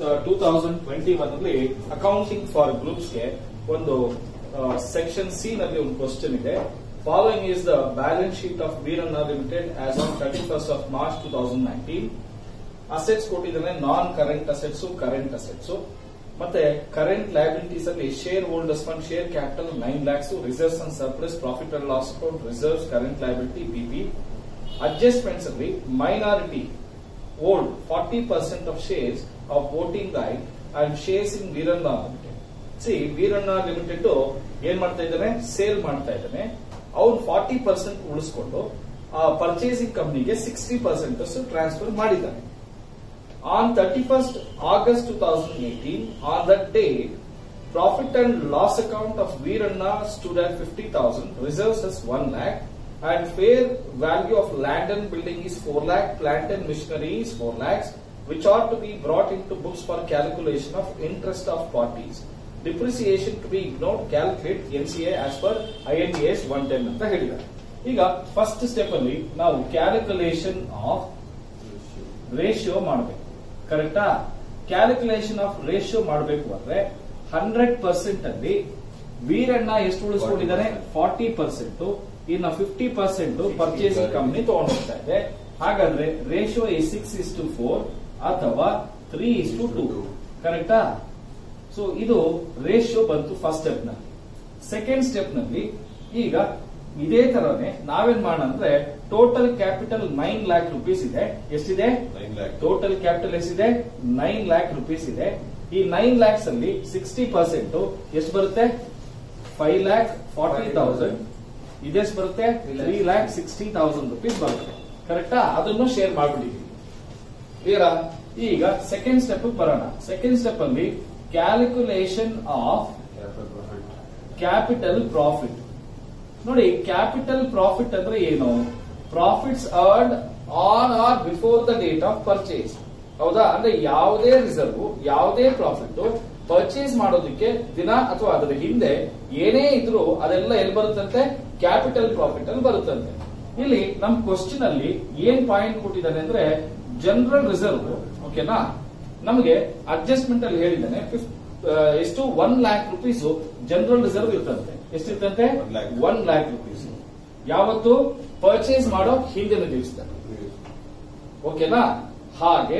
Two thousand twenty one ಅಲ್ಲಿ accounting for ಗ್ರೂಪ್ಸ್ಗೆ ಒಂದು ಸೆಕ್ಷನ್ ಸಿ ನಲ್ಲಿ ಒಂದು ಕ್ವಶನ್ ಇದೆ following is the balance sheet of Veeranna limited as on thirty first of March two thousand nineteen assets ಕೊಟ್ಟಿದ್ದಾನೆ non current assets current assets ಮತ್ತೆ current liabilities ಅಲ್ಲಿ shareholders fund share capital nine lakhs reserves and surplus profit and loss account reserves current liability B P adjustments ಅಲ್ಲಿ minority old forty percent of shares of voting right and shares in Veeranna limited C Veeranna limited ಏನ್ ಮಾಡ್ತಾ ಇದ್ದಾನೆ sale ಮಾಡ್ತಾ ಇದ್ದಾನೆ ಅವ್ನು forty percent ಉಳಿಸ್ಕೊಂಡು ಆ purchasing ಕಂಪ್ನಿಗೆ ಸಿಕ್ಸ್ಟಿ ಪರ್ಸೆಂಟ್ ಅಷ್ಟು ಟ್ರಾನ್ಸ್ಫರ್ ಮಾಡಿದ್ದಾನೆ On 31st August 2018, on that date, profit and loss account of Veeranna stood at 50,000, reserves as 1 lakh, and fair value of land and building is 4 lakh, plant and machinery is 4 lakhs, which are to be brought into books for calculation of interest of parties. Depreciation to be ignored, calculate NCA as per INDS 110 ಅಂತ ಹೇಳಿದ್ದಾರೆ ಈಗ first step ಅಲ್ಲಿ ನಾವು calculation of ratio ಮಾಡಬೇಕು ಕರೆಕ್ಟಾ calculation of ratio ಮಾಡಬೇಕು ಅಂದ್ರೆ hundred percent ಅಲ್ಲಿ ವೀರಣ್ಣ ಎಷ್ಟು ಉಳಿಸ್ಕೊಂಡಿದ್ದಾನೆ ಫಾರ್ಟಿ ಪರ್ಸೆಂಟ್ ಇನ್ನು ಫಿಫ್ಟಿ ಪರ್ಸೆಂಟ್ ಪರ್ಚೇಸಿಂಗ್ ಕಂಪ್ನಿ ತಗೊಂಡು ಹೋಗ್ತಾ ಇದೆ ಹಾಗಾದ್ರೆ ರೇಷಿಯೋ ಈ ಸಿಕ್ಸ್ ಇಸ್ ಟು ಫೋರ್ ಅಥವಾ ತ್ರೀ ಇಸ್ ಟು ಟೂ ಕರೆಕ್ಟಾ ಸೊ ಇದು ರೇಷಿಯೋ ಬಂತು ಫಸ್ಟ್ ಸ್ಟೆಪ್ ನಲ್ಲಿ ಸೆಕೆಂಡ್ ಸ್ಟೆಪ್ ನಲ್ಲಿ ಈಗ ಇದೇ ತರನೇ ನಾವೇನ್ ಮಾಡೋಣ ಅಂದ್ರೆ total capital nine lakh rupees ಇದೆ ಎಷ್ಟಿದೆ ನೈನ್ ಲ್ಯಾಕ್ ಟೋಟಲ್ ಕ್ಯಾಪಿಟಲ್ ಎಷ್ಟಿದೆ ನೈನ್ ಲ್ಯಾಕ್ ರುಪೀಸ್ ಇದೆ ಈ ನೈನ್ ಲ್ಯಾಕ್ಸ್ ಅಲ್ಲಿ ಸಿಕ್ಸ್ಟಿ ಪರ್ಸೆಂಟ್ ಎಷ್ಟು ಬರುತ್ತೆ ಫೈವ್ ಲ್ಯಾಕ್ ಫಾರ್ಟಿ ತೌಸಂಡ್ ಇದೆಷ್ಟು ಬರುತ್ತೆ three lakh sixty thousand rupees ಬರುತ್ತೆ ಕರೆಕ್ಟಾ ಅದನ್ನು ಶೇರ್ ಮಾಡ್ಬಿಟ್ಟಿದ್ದೀವಿ ಕ್ಲಿಯರಾ ಈಗ ಸೆಕೆಂಡ್ ಸ್ಟೆಪ್ ಬರೋಣ ಸೆಕೆಂಡ್ ಸ್ಟೆಪ್ ಅಲ್ಲಿ ಕ್ಯಾಲ್ಕುಲೇಷನ್ ಆಫ್ ಕ್ಯಾಪಿಟಲ್ ಪ್ರಾಫಿಟ್ ನೋಡಿ ಕ್ಯಾಪಿಟಲ್ ಪ್ರಾಫಿಟ್ ಅಂದ್ರೆ ಏನು profits earned on or before the date of purchase ಹೌದಾ ಅಂದ್ರೆ ಯಾವುದೇ ರಿಸರ್ವ್ ಯಾವುದೇ ಪ್ರಾಫಿಟ್ ಪರ್ಚೇಸ್ ಮಾಡೋದಕ್ಕೆ ದಿನ ಅಥವಾ ಅದರ ಹಿಂದೆ ಏನೇ ಇದ್ರೂ ಅದೆಲ್ಲ ಎಲ್ಲಿ ಬರುತ್ತಂತೆ ಕ್ಯಾಪಿಟಲ್ ಪ್ರಾಫಿಟ್ ಅಲ್ಲಿ ಬರುತ್ತಂತೆ ಇಲ್ಲಿ ನಮ್ ಕ್ವಶನ್ ಅಲ್ಲಿ ಏನ್ ಪಾಯಿಂಟ್ ಕೊಟ್ಟಿದ್ದಾನೆ ಅಂದ್ರೆ ಜನರಲ್ ರಿಸರ್ವ್ ಓಕೆನಾ ನಮಗೆ ಅಡ್ಜಸ್ಟ್ಮೆಂಟ್ ಅಲ್ಲಿ ಹೇಳಿದ್ದಾನೆ ಫಿಫ್- ಆ, ಎಷ್ಟು one lakh rupees general reserve ಇರ್ತಂತೆ ಎಷ್ಟಿರ್ತಂತೆ One lakh. One lakh rupees ಯಾವತ್ತು ಪರ್ಚೇಸ್ ಮಾಡೋ ಹಿಂದಿನ ದಿವಸದಲ್ಲಿ ಓಕೆನಾ ಹಾಗೆ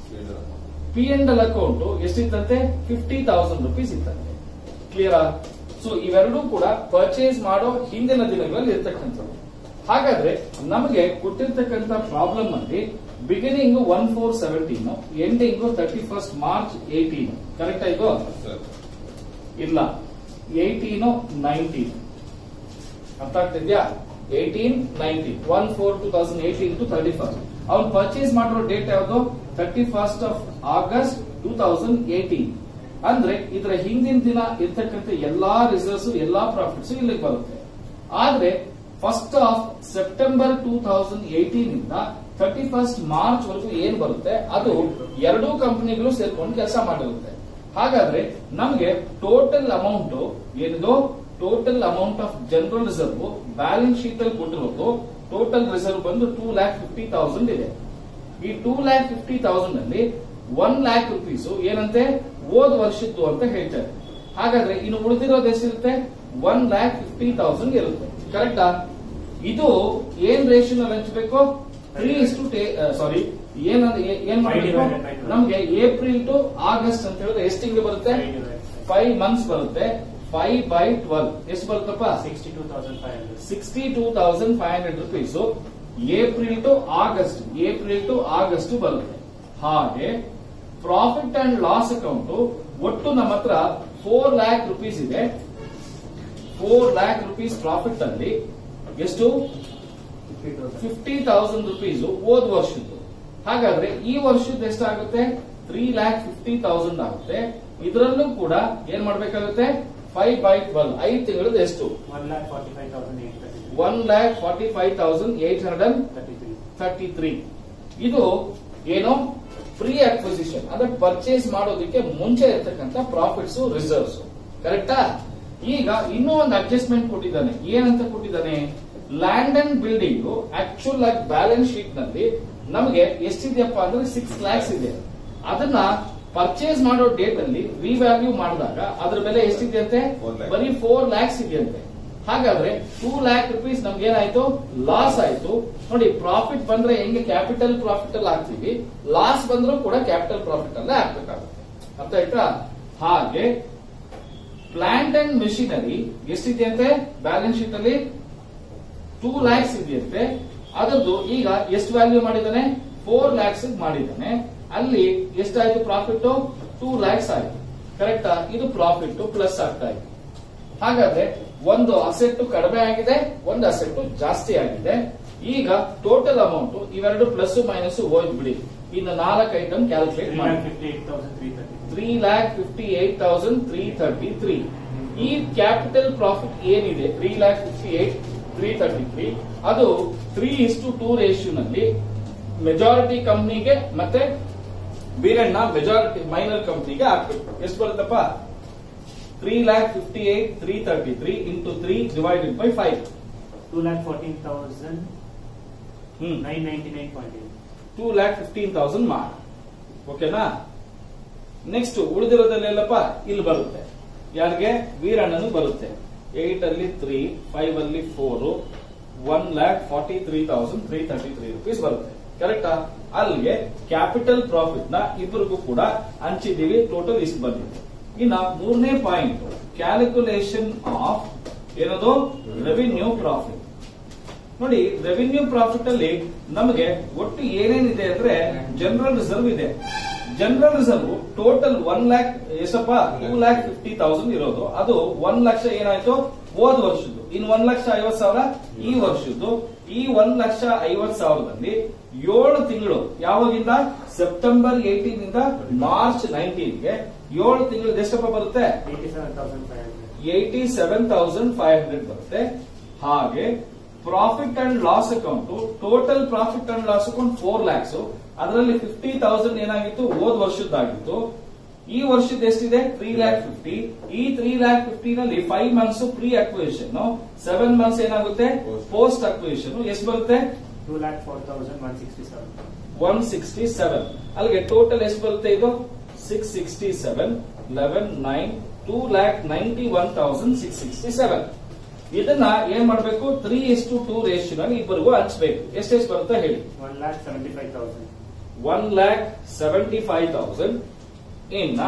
ಪಿ ಅಂಡ್ ಎಲ್ ಅಕೌಂಟ್ ಎಷ್ಟಿತ್ತಂತೆ ಫಿಫ್ಟಿ ತೌಸಂಡ್ ರುಪೀಸ್ ಇತ್ತಂತೆ ಕ್ಲಿಯರಾ ಸೊ ಇವೆರಡೂ ಕೂಡ ಪರ್ಚೇಸ್ ಮಾಡೋ ಹಿಂದಿನ ದಿನಗಳಲ್ಲಿ ಇರ್ತಕ್ಕಂಥದ್ದು ಹಾಗಾದ್ರೆ ನಮಗೆ ಕೊಟ್ಟಿರ್ತಕ್ಕಂಥ ಪ್ರಾಬ್ಲಮ್ ಅಲ್ಲಿ beginning one four seventeen ending thirty first March eighteen correct ಆಯ್ತು ಸರ್ ಇಲ್ಲ ಏಯ್ಟೀನು ನೈನ್ಟೀನ್ ಅರ್ಥ ಆಗ್ತಿದ್ಯಾ eighteen nineteen one four two thousand eighteen to thirty first ಅವ್ನು ಪರ್ಚೇಸ್ ಮಾಡಿರೋ ಡೇಟ್ ಯಾವುದು thirty first of August two thousand eighteen ಅಂದ್ರೆ ಇದರ ಹಿಂದಿನ ದಿನ ಇರ್ತಕ್ಕಂಥ ಎಲ್ಲಾ ರಿಸರ್ವ್ಸ್ ಎಲ್ಲಾ ಪ್ರಾಫಿಟ್ಸ್ ಇಲ್ಲಿಗೆ ಬರುತ್ತೆ ಆದ್ರೆ first of September two thousand eighteen ಇಂದ ತರ್ಟಿ ಫಸ್ಟ್ ಮಾರ್ಚ್ ವರೆಗೂ ಏನ್ ಬರುತ್ತೆ ಅದು ಎರಡೂ ಕಂಪನಿಗಳು ಸೇರ್ಕೊಂಡು ಕೆಲಸ ಮಾಡಿರುತ್ತೆ ಹಾಗಾದ್ರೆ ನಮಗೆ ಟೋಟಲ್ ಅಮೌಂಟ್ ಏನಿದು total amount of general reserve balance sheet ಅಲ್ಲಿ ಕೊಟ್ಟಿರೋದು ಟೋಟಲ್ ರಿಸರ್ವ್ ಬಂದು ಟೂ ಲ್ಯಾಕ್ ಫಿಫ್ಟಿ ತೌಸಂಡ್ ಇದೆ ಈ ಟೂ ಲ್ಯಾಕ್ ಫಿಫ್ಟಿ ತೌಸಂಡ್ ಅಲ್ಲಿ ಒನ್ ಲ್ಯಾಕ್ ರುಪೀಸ್ ಏನಂತೆ ಹೋದ್ ವರ್ಷದ್ದು ಅಂತ ಹೇಳ್ತಾರೆ ಹಾಗಾದ್ರೆ ಇನ್ನು ಉಳಿದಿರೋದು ಎಷ್ಟಿರುತ್ತೆ ಒನ್ ಲ್ಯಾಕ್ ಫಿಫ್ಟಿ ತೌಸಂಡ್ ಇರುತ್ತೆ ಕರೆಕ್ಟಾ ಇದು ಏನ್ ರೇಷನ್ ಹಂಚಬೇಕು ತ್ರೀ ಇಸ್ಟು ಸಾರಿ ಏನ್ ಏನ್ ಮಾಡಬೇಕು ನಮ್ಗೆ ಏಪ್ರಿಲ್ ಟು ಆಗಸ್ಟ್ ಅಂತ ಹೇಳಿದ್ರೆ ಎಷ್ಟು ತಿಂಗಳು ಬರುತ್ತೆ ಫೈವ್ ಮಂತ್ಸ್ ಬರುತ್ತೆ ಫೈವ್ ಬೈ ಟ್ವೆಲ್ ಎಷ್ಟು ಬರುತ್ತಪ್ಪ sixty two thousand five hundred sixty two thousand five hundred rupees April to August April to August ಬರುತ್ತೆ ಹಾಗೆ ಪ್ರಾಫಿಟ್ ಅಂಡ್ ಲಾಸ್ ಅಕೌಂಟ್ ಒಟ್ಟು ನಮ್ಮ ಹತ್ರ ಫೋರ್ ಲ್ಯಾಕ್ ರುಪೀಸ್ ಇದೆ ಫೋರ್ ಲ್ಯಾಕ್ ರುಪೀಸ್ ಪ್ರಾಫಿಟ್ ಅಲ್ಲಿ ಎಷ್ಟು ಫಿಫ್ಟಿ ತೌಸಂಡ್ ರುಪೀಸ್ ಹೋದ್ ವರ್ಷದ್ದು ಹಾಗಾದ್ರೆ ಈ ವರ್ಷದ್ದು ಎಷ್ಟಾಗುತ್ತೆ ತ್ರೀ ಲ್ಯಾಕ್ ಫಿಫ್ಟಿ ತೌಸಂಡ್ ಆಗುತ್ತೆ ಇದರಲ್ಲೂ ಕೂಡ ಏನ್ ಮಾಡ್ಬೇಕಾಗುತ್ತೆ ಫೈವ್ ಬೈ ಟ್ವೆಲ್ ಐದು ತಿಂಗಳದ್ದು ಎಷ್ಟು one lakh forty five thousand eight thirty one lakh forty five thousand eight hundred thirty three thirty three ಇದು ಏನು ಪ್ರೀ ಅಕ್ವಿಸಿಷನ್ ಅಂದ್ರೆ ಪರ್ಚೇಸ್ ಮಾಡೋದಕ್ಕೆ ಮುಂಚೆ ಇರ್ತಕ್ಕಂಥ ಪ್ರಾಫಿಟ್ಸ್ ರಿಸರ್ವ್ಸ್ ಕರೆಕ್ಟಾ ಈಗ ಇನ್ನೂ ಒಂದು ಅಡ್ಜಸ್ಟ್ಮೆಂಟ್ ಕೊಟ್ಟಿದ್ದಾನೆ ಏನಂತ ಕೊಟ್ಟಿದ್ದಾನೆ ಲ್ಯಾಂಡ್ ಅಂಡ್ ಬಿಲ್ಡಿಂಗ್ ಆಕ್ಚುಲ್ ಆಗಿ ಬ್ಯಾಲೆನ್ಸ್ ಶೀಟ್ ನಲ್ಲಿ ನಮಗೆ ಎಷ್ಟಿದೆಯಪ್ಪ ಅಂದ್ರೆ ಸಿಕ್ಸ್ ಲ್ಯಾಕ್ಸ್ ಇದೆ ಅದನ್ನ ಪರ್ಚೇಸ್ ಮಾಡೋ ಡೇಟ್ ಅಲ್ಲಿ ರಿವ್ಯಾಲ್ಯೂ ಮಾಡಿದಾಗ ಅದ್ರ ಬೆಲೆ ಎಷ್ಟಿದೆಯಂತೆ Four lakh. ಬರೀ ಫೋರ್ ಲ್ಯಾಕ್ಸ್ ಇದೆಯಂತೆ ಹಾಗಾದ್ರೆ ಟೂ ಲ್ಯಾಕ್ ರುಪೀಸ್ ನಮ್ಗೆ ಏನಾಯ್ತು ಲಾಸ್ ಆಯ್ತು ನೋಡಿ ಪ್ರಾಫಿಟ್ ಬಂದ್ರೆ ಹೆಂಗೆ ಕ್ಯಾಪಿಟಲ್ ಪ್ರಾಫಿಟ್ ಅಲ್ಲಿ ಹಾಕ್ತೀವಿ ಲಾಸ್ ಬಂದ್ರೂ ಕೂಡ ಕ್ಯಾಪಿಟಲ್ ಪ್ರಾಫಿಟ್ ಅಲ್ಲೇ ಹಾಕ್ಬೇಕಾಗುತ್ತೆ ಅರ್ಥ ಆಯ್ತಾ ಹಾಗೆ ಪ್ಲಾಂಟ್ ಅಂಡ್ ಮೆಷಿನರಿ ಎಷ್ಟಿದೆಯಂತೆ ಬ್ಯಾಲೆನ್ಸ್ ಶೀಟ್ ಅಲ್ಲಿ ಟೂ ಲ್ಯಾಕ್ಸ್ ಇದೆಯಂತೆ ಅದರದ್ದು ಈಗ ಎಷ್ಟು ವ್ಯಾಲ್ಯೂ ಮಾಡಿದ್ದಾನೆ ಫೋರ್ ಲ್ಯಾಕ್ಸ್ ಮಾಡಿದ್ದಾನೆ ಅಲ್ಲಿ ಎಷ್ಟಾಯ್ತು ಪ್ರಾಫಿಟ್ ಟೂ ಲ್ಯಾಕ್ಸ್ ಆಯ್ತು ಕರೆಕ್ಟಾ ಇದು ಪ್ರಾಫಿಟ್ ಪ್ಲಸ್ ಆಗ್ತಾ ಇದೆ ಹಾಗಾದ್ರೆ ಒಂದು ಅಸೆಟ್ ಕಡಿಮೆ ಆಗಿದೆ ಒಂದು ಅಸೆಟ್ ಜಾಸ್ತಿ ಆಗಿದೆ ಈಗ ಟೋಟಲ್ ಅಮೌಂಟ್ ಇವೆರಡು ಪ್ಲಸ್ ಮೈನಸ್ ಹೋಯ್ತು ಬಿಡಿ ಇನ್ನು ನಾಲ್ಕು ಐಟಮ್ ಕ್ಯಾಲ್ಕುಲೇಟ್ Three ಮಾಡಿ lakh fifty-eight thousand three thirty. Three lakh fifty eight thousand three thirty three ಈ ಕ್ಯಾಪಿಟಲ್ ಪ್ರಾಫಿಟ್ ಏನಿದೆ three lakh fifty eight three thirty three ಅದು ತ್ರೀ ಇಸ್ಟು ಟೂ ರೇಷಿಯೋನಲ್ಲಿ ಮೆಜಾರಿಟಿ ಕಂಪ್ನಿಗೆ ಮತ್ತೆ ಬೀರಣ್ಣ ಮೆಜಾರಿಟಿ ಮೈನರ್ ಕಂಪ್ನಿಗೆ ಹಾಕ್ಬೇಕು ಎಷ್ಟು ಬರುತ್ತಪ್ಪ three lakh fifty eight three thirty three into three divided by five Two lakh fourteen thousand hmm nine ninety-nine point eight. Two lakh fifteen thousand ಮಾಡಿ ಓಕೆನಾ ನೆಕ್ಸ್ಟ್ ಉಳಿದಿರೋದಲ್ಲೆಲ್ಲಪ್ಪ ಇಲ್ಲಿ ಬರುತ್ತೆ ಯಾರಿಗೆ ವೀರಣ್ಣನು ಬರುತ್ತೆ ಏಟ್ ಅಲ್ಲಿ ತ್ರೀ ಫೈವ್ ಅಲ್ಲಿ four one lakh forty three thousand three thirty three rupees ಬರುತ್ತೆ ಕರೆಕ್ಟಾ ಅಲ್ಲಿಗೆ ಕ್ಯಾಪಿಟಲ್ ಪ್ರಾಫಿಟ್ ನ ಇಬ್ಬರಿಗೂ ಕೂಡ ಹಂಚಿದೀವಿ ಟೋಟಲ್ ಇಷ್ಟು ಬಂದಿದೆ ಇನ್ನ ಮೂರನೇ ಪಾಯಿಂಟ್ ಕ್ಯಾಲ್ಕುಲೇಷನ್ ಆಫ್ ಏನದು ರೆವಿನ್ಯೂ ಪ್ರಾಫಿಟ್ ನೋಡಿ ರೆವಿನ್ಯೂ ಪ್ರಾಫಿಟ್ ಅಲ್ಲಿ ನಮಗೆ ಒಟ್ಟು ಏನೇನಿದೆ ಅಂದ್ರೆ ಜನರಲ್ ರಿಸರ್ವ್ ಇದೆ general reserve total one lakh ಎಷ್ಟಪ್ಪ ಟೂ ಲ್ಯಾಕ್ ಫಿಫ್ಟಿ ತೌಸಂಡ್ ಇರೋದು ಅದು ಒಂದ್ ಲಕ್ಷ ಏನಾಯ್ತು ಹೋದ್ ವರ್ಷದ್ದು ಇನ್ ಒಂದ್ ಲಕ್ಷ ಐವತ್ ಸಾವಿರ ಈ ವರ್ಷದ್ದು ಈ ಒಂದ್ ಲಕ್ಷ ಐವತ್ ಸಾವಿರದಲ್ಲಿ ಏಳು ತಿಂಗಳು ಯಾವಾಗಿಂದ ಸೆಪ್ಟೆಂಬರ್ ಏಟೀನ್ ಇಂದ ಮಾರ್ಚ್ ನೈನ್ಟೀನ್ಗೆ ಏಳು ತಿಂಗಳು ಎಷ್ಟಪ್ಪ ಬರುತ್ತೆ Eighty-seven thousand five hundred. Eighty seven thousand five hundred ಬರುತ್ತೆ ಹಾಗೆ profit and loss account total profit and loss account four lakhs ಅದರಲ್ಲಿ ಫಿಫ್ಟಿ ತೌಸಂಡ್ ಏನಾಗಿತ್ತು ಹೋದ್ ವರ್ಷದ್ದಾಗಿತ್ತು ಈ ವರ್ಷದ ಎಷ್ಟಿದೆ ತ್ರೀ ಲ್ಯಾಕ್ ಫಿಫ್ಟಿ ಈ ತ್ರೀ ಲ್ಯಾಕ್ ಫಿಫ್ಟಿ ನಲ್ಲಿ five months pre acquisition seven months ಏನಾಗುತ್ತೆ ಪೋಸ್ಟ್ ಅಕ್ವಿಷನ್ ಎಷ್ಟು ಬರುತ್ತೆ Two lakh four thousand one sixty-seven. One sixty seven ಅಲ್ಲಿಗೆ ಟೋಟಲ್ ಎಷ್ಟು ಬರುತ್ತೆ ಇದು six sixty seven eleven nine two lakh ninety one thousand six sixty seven ಇದನ್ನ ಏನ್ ಮಾಡ್ಬೇಕು ತ್ರೀ ಎಷ್ಟು ಟೂ ರೇಷಿಯೋನಲ್ಲಿ ಇಬ್ಬರಿಗೂ ಹಂಚ್ಬೇಕು ಎಷ್ಟೆಷ್ಟು ಬರುತ್ತೆ ಹೇಳಿ One lakh seventy-five thousand. One lakh seventy five thousand ಇನ್ನ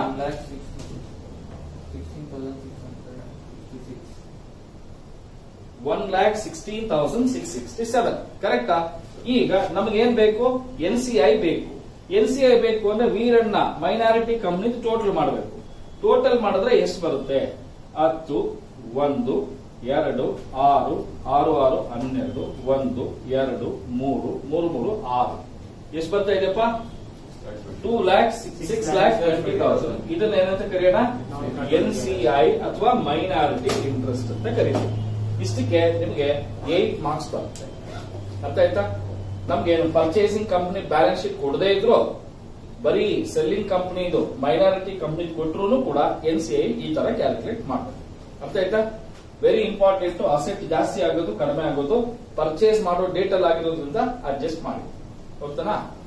one lakh sixteen thousand six sixty seven ಕರೆಕ್ಟಾ ಈಗ ನಮ್ಗೆ ಏನ್ ಬೇಕು ಎನ್ ಸಿ ಐ ಬೇಕು ಎನ್ ಸಿ ಐ ಬೇಕು ಅಂದ್ರೆ ವೀರಣ್ಣ ಮೈನಾರಿಟಿ ಕಂಪ್ನಿ ಟೋಟಲ್ ಮಾಡಬೇಕು ಟೋಟಲ್ ಮಾಡಿದ್ರೆ ಎಷ್ಟು ಬರುತ್ತೆ ಹತ್ತು ಒಂದು ಎರಡು ಆರು ಆರು ಆರು ಹನ್ನೆರಡು ಒಂದು ಎರಡು ಮೂರು ಮೂರು ಮೂರು ಆರು ಎಷ್ಟು ಬರ್ತಾ ಇದೆಯಪ್ಪ two lakh six lakh twenty thousand ಇದನ್ನ ಏನಂತ ಕರೆಯೋಣ ಎನ್ ಸಿ ಐ ಅಥವಾ ಮೈನಾರಿಟಿ ಇಂಟ್ರೆಸ್ಟ್ ಅಂತ ಕರೀತೀವಿ ಇಷ್ಟಕ್ಕೆ ನಿಮ್ಗೆ ಏಟ್ ಮಾರ್ಕ್ಸ್ ಬರುತ್ತೆ ಅರ್ಥ ಆಯ್ತಾ ನಮ್ಗೆ ಪರ್ಚೇಸಿಂಗ್ ಕಂಪನಿ ಬ್ಯಾಲೆನ್ಸ್ ಶೀಟ್ ಕೊಡದೇ ಇದ್ರು ಬರೀ ಸೆಲ್ಲಿಂಗ್ ಕಂಪನಿದು ಮೈನಾರಿಟಿ ಕಂಪನಿ ಕೊಟ್ಟರು ಕೂಡ ಎನ್ ಸಿ ಐ ಈ ತರ ಕ್ಯಾಲ್ಕುಲೇಟ್ ಮಾಡ್ತಾರೆ ಅರ್ಥ ಆಯ್ತಾ ವೆರಿ ಇಂಪಾರ್ಟೆಂಟ್ ಅಸೆಟ್ ಜಾಸ್ತಿ ಆಗೋದು ಕಡಿಮೆ ಆಗೋದು ಪರ್ಚೇಸ್ ಮಾಡೋ ಡೇಟ್ ಅಲ್ಲಿ ಆಗಿರೋದ್ರಿಂದ ಅಡ್ಜಸ್ಟ್ ಮಾಡಿ ಹೋಗ್ತಾನಾ